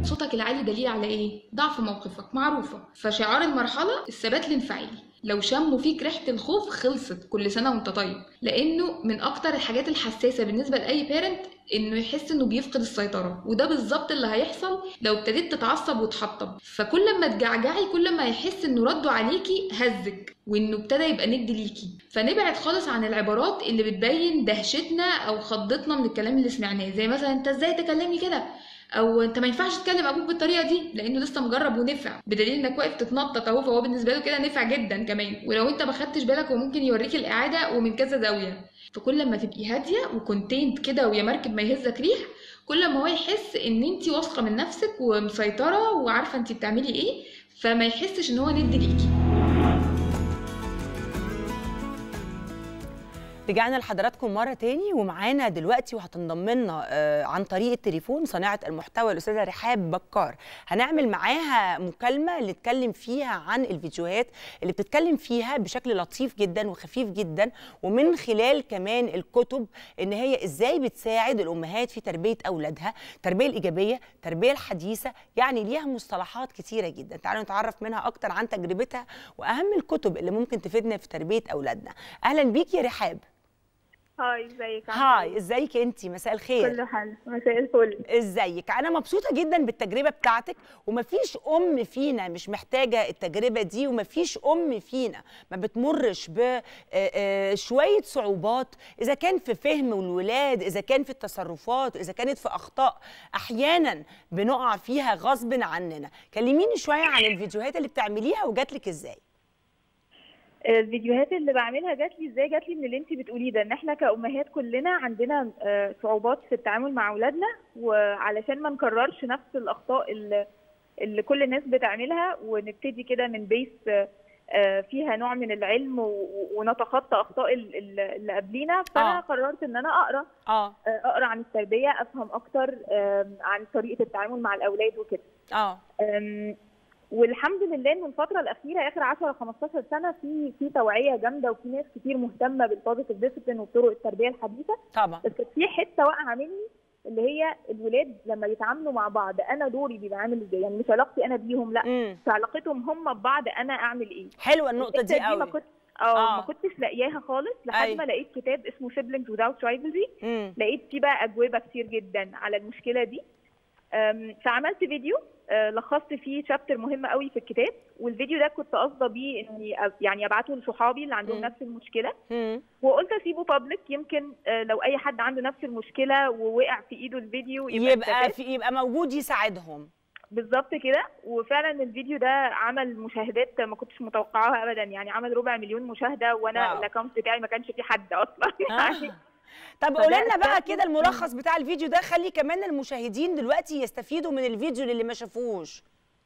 صوتك العالي دليل على ايه ضعف موقفك معروفه فشعار المرحله الثبات الانفعالي لو شموا فيك ريحه الخوف خلصت كل سنه وانت طيب لانه من اكتر الحاجات الحساسه بالنسبه لاي بيرنت انه يحس انه بيفقد السيطره وده بالظبط اللي هيحصل لو ابتديت تتعصب وتحطب فكل ما تجعجعي كل ما يحس انه ردوا عليكي هزك وانه ابتدى يبقى ند ليكي فنبعد خالص عن العبارات اللي بتبين دهشتنا او خضتنا من الكلام اللي سمعناه زي مثلا انت ازاي تكلمني كده او انت ما ينفعش تكلم ابوك بالطريقه دي لانه لسه مجرب ونفع بدليل انك واقف تتنطط اهو فهو بالنسبه له كده نفع جدا كمان ولو انت ما خدتش بالك هو ممكن يوريك الاعاده ومن كذا زاويه فكل ما تبقي هاديه وكونتينت كده ويا مركب ما يهزك ريح كل ما هو يحس ان انت واثقه من نفسك ومسيطره وعارفه انت بتعملي ايه فما يحسش ان هو ند ليكي رجعنا لحضراتكم مرة تاني ومعانا دلوقتي وهتنضم لنا آه، عن طريق التليفون صانعة المحتوى الأستاذة رحاب بكار هنعمل معاها مكالمة اللي نتكلم فيها عن الفيديوهات اللي بتتكلم فيها بشكل لطيف جدا وخفيف جدا ومن خلال كمان الكتب إن هي إزاي بتساعد الأمهات في تربية أولادها التربية الإيجابية التربية الحديثة يعني ليها مصطلحات كتيرة جدا تعالوا نتعرف منها أكتر عن تجربتها وأهم الكتب اللي ممكن تفيدنا في تربية أولادنا أهلا بيك يا رحاب هاي ازيك عاملة هاي ازيك انتي مساء الخير كله حلو مساء الفل ازيك انا مبسوطه جدا بالتجربه بتاعتك ومفيش ام فينا مش محتاجه التجربه دي ومفيش ام فينا ما بتمرش بشويه صعوبات اذا كان في فهم الولاد اذا كان في التصرفات اذا كانت في اخطاء احيانا بنقع فيها غصب عننا كلميني شويه عن الفيديوهات اللي بتعمليها وجاتلك ازاي الفيديوهات اللي بعملها جات لي ازاي جات لي من اللي انت بتقوليه ده ان احنا كأمهات كلنا عندنا آه، صعوبات في التعامل مع اولادنا وعلشان ما نكررش نفس الاخطاء اللي, اللي كل الناس بتعملها ونبتدي كده من بيس آه، آه، فيها نوع من العلم و- ونتخطى اخطاء ال- ال- اللي قبلينا فانا آه. قررت ان انا اقرا اه آه، اقرا عن التربيه افهم اكتر آم، عن طريقه التعامل مع الاولاد وكده اه أم، والحمد لله ان الفتره الاخيره اخر 10 15 سنه في في توعيه جامده وفي ناس كتير مهتمه بالبوزيتيف ديسيبلين وبطرق التربيه الحديثه طبعا بس في حته واقعه مني اللي هي الولاد لما يتعاملوا مع بعض انا دوري بيبقى عامل ازاي يعني مش علاقتي انا بيهم لا امم في علاقتهم هم ببعض انا اعمل ايه حلوه النقطه دي الحتة ما قوي كنت اه آه. ما كنتش لاقياها خالص لحد أيوة. ما لقيت كتاب اسمه siblings without rivalry امم لقيت فيه بقى اجوبه كتير جدا على المشكله دي أم، فعملت فيديو أه، لخصت فيه شابتر مهم قوي في الكتاب والفيديو ده كنت قاصده بيه اني أ- يعني ابعته لصحابي اللي عندهم مم. نفس المشكله امم وقلت اسيبه بابليك يمكن أه، لو اي حد عنده نفس المشكله ووقع في ايده الفيديو يبقى, يبقى استفاد. في يبقى موجود يساعدهم بالظبط كده وفعلا الفيديو ده عمل مشاهدات ما كنتش متوقعاها ابدا يعني عمل ربع مليون مشاهده وانا واو. الاكونت بتاعي ما كانش فيه حد اصلا يعني آه. طب فده قولي لنا بقى أساس- كده الملخص بتاع الفيديو ده خلي كمان المشاهدين دلوقتي يستفيدوا من الفيديو للي ما شافوش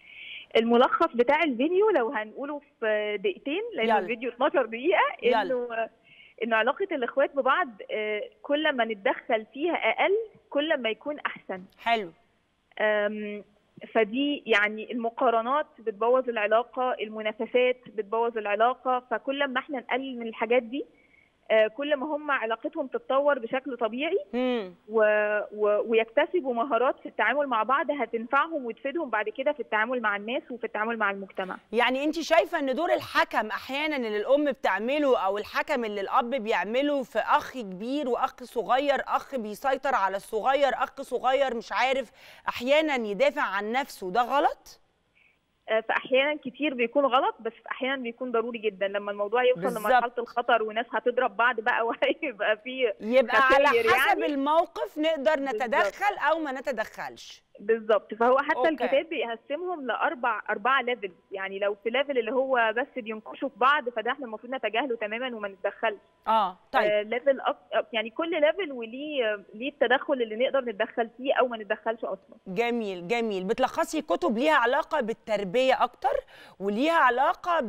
الملخص بتاع الفيديو لو هنقوله في دقيقتين لان يلا. الفيديو 12 دقيقه يلا. انه انه علاقه الاخوات ببعض آه، كل ما نتدخل فيها اقل كل ما يكون احسن حلو أم، فدي يعني المقارنات بتبوظ العلاقه المنافسات بتبوظ العلاقه فكل ما احنا نقلل من الحاجات دي آه، كل ما هم علاقتهم تتطور بشكل طبيعي امم و... و... ويكتسبوا مهارات في التعامل مع بعض هتنفعهم وتفيدهم بعد كده في التعامل مع الناس وفي التعامل مع المجتمع يعني انت شايفه ان دور الحكم احيانا اللي الام بتعمله او الحكم اللي الاب بيعمله في اخ كبير واخ صغير اخ بيسيطر على الصغير اخ صغير مش عارف احيانا يدافع عن نفسه ده غلط آه، فاحيانا كتير بيكون غلط بس احيانا بيكون ضروري جدا لما الموضوع يوصل بالظبط. لمرحله الخطر وناس هتضرب بعض بقى وهيبقى في يبقى على خسائر حسب يعني. الموقف نقدر بالظبط. نتدخل او ما نتدخلش بالظبط فهو حتى أوكي. الكتاب بيقسمهم لاربع اربعه ليفل يعني لو في ليفل اللي هو بس بينكشوا في بعض فده احنا المفروض نتجاهله تماما وما نتدخلش اه طيب آه ليفل أك... يعني كل ليفل وليه ليه التدخل اللي نقدر نتدخل فيه او ما نتدخلش اصلا جميل جميل بتلخصي كتب ليها علاقة بالتربية أكتر وليها علاقة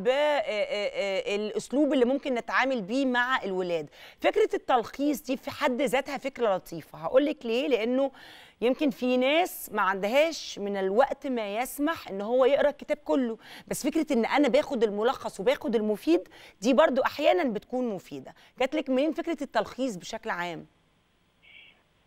بالأسلوب اللي ممكن نتعامل بيه مع الولاد فكرة التلخيص دي في حد ذاتها فكرة لطيفة هقولك ليه لأنه يمكن في ناس ما عندهاش من الوقت ما يسمح ان هو يقرا الكتاب كله بس فكره ان انا باخد الملخص وباخد المفيد دي برضو احيانا بتكون مفيده جات لك منين فكره التلخيص بشكل عام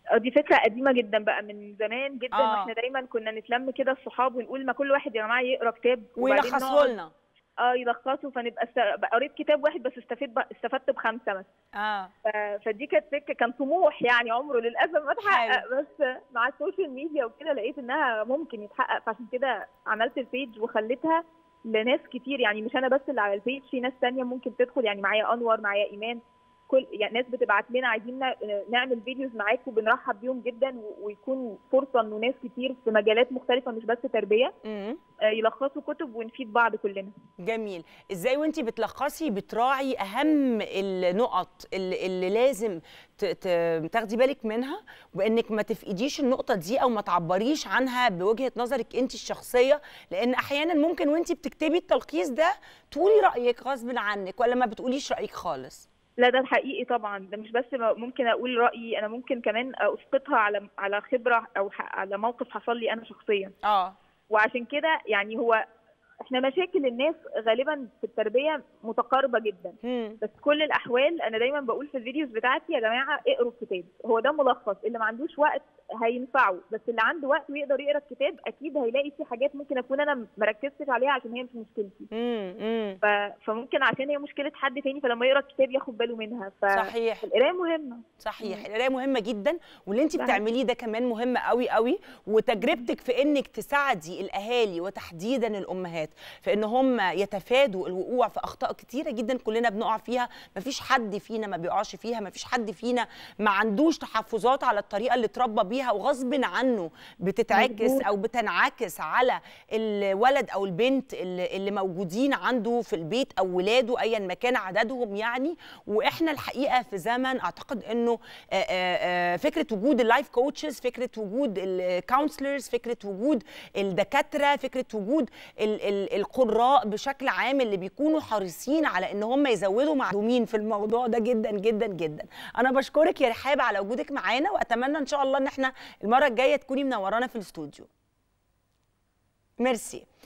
اه دي فكره قديمه جدا بقى من زمان جدا آه. واحنا دايما كنا نتلم كده الصحاب ونقول ما كل واحد يا جماعه يقرا كتاب وبعدين ويلخصوا نقعد- لنا اه يلخصوا فنبقى است... بقى قريت كتاب واحد بس استفدت ب... استفدت بخمسه مثلا اه ف... فدي كانت فكره كان طموح يعني عمره للاسف ما اتحقق بس مع السوشيال ميديا وكده لقيت انها ممكن يتحقق فعشان كده عملت البيج وخليتها لناس كتير يعني مش انا بس اللي على البيج في ناس تانية ممكن تدخل يعني معايا انور معايا ايمان كل يعني ناس بتبعت لنا عايزين ن- نعمل فيديوز معاكم بنرحب بيهم جدا و- ويكون فرصه انه ناس كتير في مجالات مختلفه مش بس تربيه امم آه، يلخصوا كتب ونفيد بعض كلنا جميل ازاي وانتي بتلخصي بتراعي اهم النقط اللي, اللي لازم ت- ت- تاخدي بالك منها وانك ما تفقديش النقطه دي او ما تعبريش عنها بوجهه نظرك انت الشخصيه لان احيانا ممكن وانتي بتكتبي التلخيص ده تقولي رايك غصب عنك ولا ما بتقوليش رايك خالص لا ده الحقيقي طبعا ده مش بس م- ممكن اقول رايي انا ممكن كمان اسقطها على على خبره او ح- على موقف حصل لي انا شخصيا اه وعشان كده يعني هو احنا مشاكل الناس غالبا في التربيه متقاربه جدا مم. بس كل الاحوال انا دايما بقول في الفيديوز بتاعتي يا جماعه اقروا الكتاب هو ده ملخص اللي ما عندوش وقت هينفعه بس اللي عنده وقت ويقدر يقرا الكتاب اكيد هيلاقي فيه حاجات ممكن اكون انا مركزتش عليها عشان هي مش مشكلتي مم. مم. ف... فممكن عشان هي مشكله حد تاني فلما يقرا الكتاب ياخد باله منها ف... صحيح القرايه مهمه صحيح القرايه مهمه جدا واللي انت صحيح. بتعمليه ده كمان مهم قوي قوي وتجربتك في انك تساعدي الاهالي وتحديدا الامهات في ان هم يتفادوا الوقوع في اخطاء كتيره جدا كلنا بنقع فيها مفيش حد فينا ما بيقعش فيها مفيش حد فينا ما عندوش تحفظات على الطريقه اللي اتربى بيها وغصب عنه بتتعكس مظبوط. او بتنعكس على الولد او البنت اللي اللي موجودين عنده في البيت او ولاده ايا ما كان عددهم يعني واحنا الحقيقه في زمن اعتقد انه آه، آه، آه، فكره وجود اللايف كوتشز فكره وجود الكونسلرز فكره وجود الدكاتره فكره وجود ال- ال- القراء بشكل عام اللي بيكونوا حريصين على ان هم يزودوا معلومين في الموضوع ده جدا جدا جدا انا بشكرك يا رحاب على وجودك معانا واتمنى ان شاء الله ان احنا المره الجايه تكوني منورانا في الاستوديو ميرسي